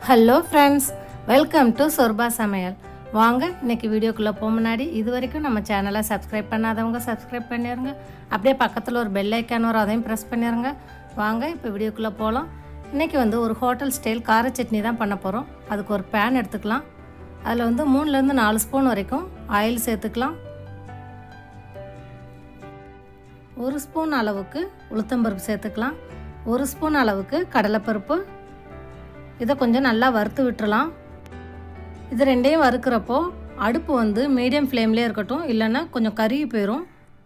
hello friends welcome to சொர்பா சமையல் வாங்க இன்னைக்கு வீடியோக்குள்ளே போக முன்னாடி இது வரைக்கும் நம்ம சேனலை சப்ஸ்கிரைப் பண்ணாதவங்க சப்ஸ்கிரைப் பண்ணிடுங்க அப்படியே பக்கத்தில் ஒரு பெல் ஐக்கான் வரும் அதையும் ப்ரெஸ் பண்ணிடுங்க வாங்க இப்போ வீடியோக்குள்ளே போகலாம் இன்றைக்கி வந்து ஒரு ஹோட்டல் ஸ்டைல் கார சட்னி தான் பண்ண போகிறோம் அதுக்கு ஒரு பேன் எடுத்துக்கலாம் அதில் வந்து மூணுலேருந்து நாலு ஸ்பூன் வரைக்கும் ஆயில் சேர்த்துக்கலாம் ஒரு ஸ்பூன் அளவுக்கு உளுத்தம்பருப்பு சேர்த்துக்கலாம் ஒரு ஸ்பூன் அளவுக்கு கடலைப்பருப்பு இதை கொஞ்சம் நல்லா வறுத்து விட்டுறலாம் இது ரெண்டையும் வறுக்கிறப்போ அடுப்பு வந்து மீடியம் ஃப்ளேம்லேயே இருக்கட்டும் இல்லைன்னா கொஞ்சம் கருகி போயிடும்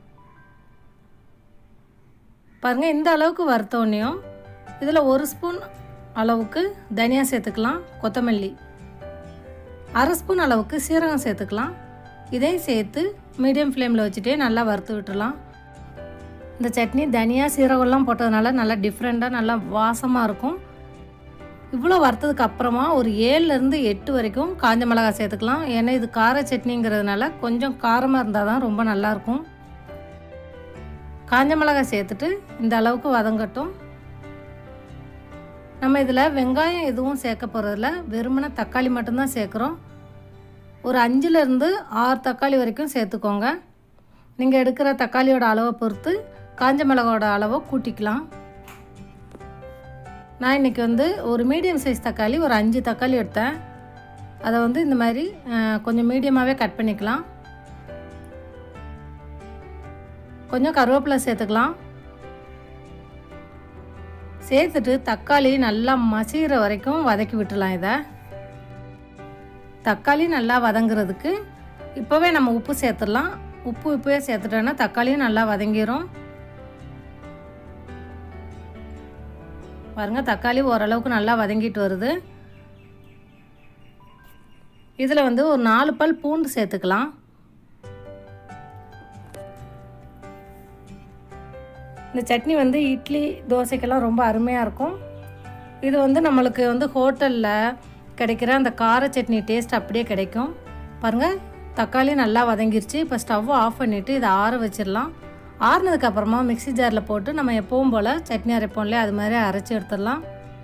பாருங்கள் இந்த அளவுக்கு வறுத்தோடனையும் இதில் ஒரு ஸ்பூன் அளவுக்கு தனியா சேர்த்துக்கலாம் கொத்தமல்லி அரை ஸ்பூன் அளவுக்கு சீரகம் சேர்த்துக்கலாம் இதையும் சேர்த்து மீடியம் ஃப்ளேமில் வச்சுட்டே நல்லா வறுத்து விட்டுடலாம் இந்த சட்னி தனியா சீரகம்லாம் போட்டதுனால நல்லா டிஃப்ரெண்ட்டாக நல்லா வாசமாக இருக்கும் இவ்வளோ வறுத்ததுக்கு அப்புறமா ஒரு ஏழுலேருந்து எட்டு வரைக்கும் காஞ்ச மிளகாய் சேர்த்துக்கலாம் ஏன்னா இது கார சட்னிங்கிறதுனால கொஞ்சம் காரமாக இருந்தால் தான் ரொம்ப நல்லாயிருக்கும் காஞ்ச மிளகாய் சேர்த்துட்டு இந்த அளவுக்கு வதங்கட்டும் நம்ம இதில் வெங்காயம் எதுவும் சேர்க்க போகிறதில்ல வெறுமனே தக்காளி மட்டும்தான் சேர்க்குறோம் ஒரு அஞ்சுலேருந்து ஆறு தக்காளி வரைக்கும் சேர்த்துக்கோங்க நீங்கள் எடுக்கிற தக்காளியோட அளவை பொறுத்து காஞ்ச மிளகாவோட அளவை கூட்டிக்கலாம் நான் இன்றைக்கி வந்து ஒரு மீடியம் சைஸ் தக்காளி ஒரு அஞ்சு தக்காளி எடுத்தேன் அதை வந்து இந்த மாதிரி கொஞ்சம் மீடியமாகவே கட் பண்ணிக்கலாம் கொஞ்சம் கருவேப்பிலை சேர்த்துக்கலாம் சேர்த்துட்டு தக்காளி நல்லா மசிகிற வரைக்கும் வதக்கி விட்டுலாம் இதை தக்காளி நல்லா வதங்குறதுக்கு இப்போவே நம்ம உப்பு சேர்த்துடலாம் உப்பு இப்போவே சேர்த்துட்டோன்னா தக்காளியும் நல்லா வதங்கிடும் பாருங்கள் தக்காளி ஓரளவுக்கு நல்லா வதங்கிட்டு வருது இதில் வந்து ஒரு நாலு பல் பூண்டு சேர்த்துக்கலாம் இந்த சட்னி வந்து இட்லி தோசைக்கெல்லாம் ரொம்ப அருமையாக இருக்கும் இது வந்து நம்மளுக்கு வந்து ஹோட்டலில் கிடைக்கிற அந்த கார சட்னி டேஸ்ட் அப்படியே கிடைக்கும் பாருங்கள் தக்காளி நல்லா வதங்கிருச்சு இப்போ ஸ்டவ்வை ஆஃப் பண்ணிவிட்டு இதை ஆற வச்சிடலாம் ஆறுனதுக்கப்புறமா மிக்சி ஜாரில் போட்டு நம்ம எப்பவும் போல் சட்னி அரைப்போம் இல்லையா அது மாதிரி அரைச்சி எடுத்துடலாம்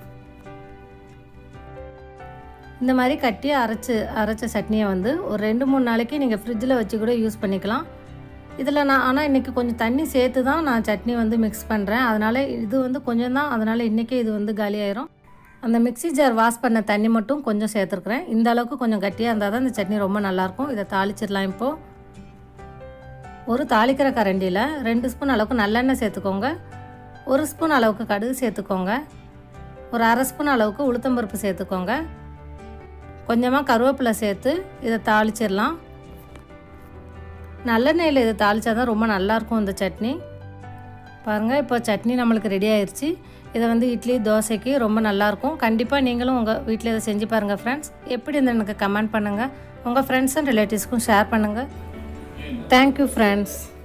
இந்த மாதிரி கட்டி அரைச்சி அரைச்ச சட்னியை வந்து ஒரு ரெண்டு மூணு நாளைக்கு நீங்கள் ஃப்ரிட்ஜில் வச்சு கூட யூஸ் பண்ணிக்கலாம் இதில் நான் ஆனால் இன்றைக்கி கொஞ்சம் தண்ணி சேர்த்து தான் நான் சட்னி வந்து மிக்ஸ் பண்ணுறேன் அதனால் இது வந்து கொஞ்சம் தான் அதனால் இன்றைக்கே இது வந்து காலியாயிரும் அந்த மிக்சி ஜார் வாஷ் பண்ண தண்ணி மட்டும் கொஞ்சம் சேர்த்துருக்குறேன் இந்த அளவுக்கு கொஞ்சம் கட்டியாக இருந்தால் தான் இந்த சட்னி ரொம்ப நல்லாயிருக்கும் இதை தாளிச்சிடலாம் இப்போது ஒரு தாளிக்கிற கரண்டியில் ரெண்டு ஸ்பூன் அளவுக்கு நல்லெண்ணெய் சேர்த்துக்கோங்க ஒரு ஸ்பூன் அளவுக்கு கடுகு சேர்த்துக்கோங்க ஒரு அரை ஸ்பூன் அளவுக்கு உளுத்தம்பருப்பு சேர்த்துக்கோங்க கொஞ்சமாக கருவேப்பிலை சேர்த்து இதை தாளிச்சிடலாம் நல்லெண்ணெயில் இதை தாளித்தா தான் ரொம்ப நல்லாயிருக்கும் இந்த சட்னி பாருங்கள் இப்போ சட்னி நம்மளுக்கு ரெடி ஆயிடுச்சு இதை வந்து இட்லி தோசைக்கு ரொம்ப நல்லாயிருக்கும் கண்டிப்பாக நீங்களும் உங்கள் வீட்டில் இதை செஞ்சு பாருங்கள் ஃப்ரெண்ட்ஸ் எப்படி இருந்து எனக்கு கமெண்ட் பண்ணுங்கள் உங்கள் ஃப்ரெண்ட்ஸ் அண்ட் ரிலேட்டிவ்ஸ்க்கும் ஷேர் பண்ணுங்கள் தேங்க்யூ ஃப்ரெண்ட்ஸ்